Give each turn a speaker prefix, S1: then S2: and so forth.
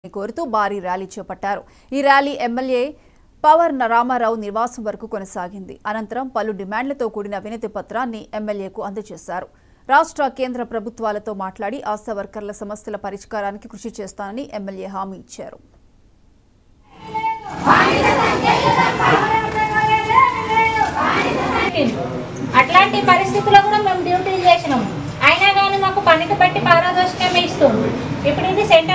S1: కోరుతూ భారీ ర్యాలీ చేపట్టారు ఈ ర్యాలీ ఎమ్మెల్యే పవర్ రామారావు నివాసం వరకు కొనసాగింది అనంతరం పలు డిమాండ్లతో కూడిన వినతి పత్రాన్ని ఎమ్మెల్యేకు అందజేశారు రాష్ట్ర కేంద్ర ప్రభుత్వాలతో మాట్లాడి ఆశా వర్కర్ల సమస్యల పరిష్కారానికి కృషి చేస్తానని ఎమ్మెల్యే హామీ ఇచ్చారు
S2: అట్లాంటి పరిస్థితుల్లో కూడా మేము డ్యూటీలు చేసినాం అయినా కానీ మాకు పనికి బట్టి పారదర్శకమే ఇస్తుంది ఇప్పుడు ఇది సెంటర్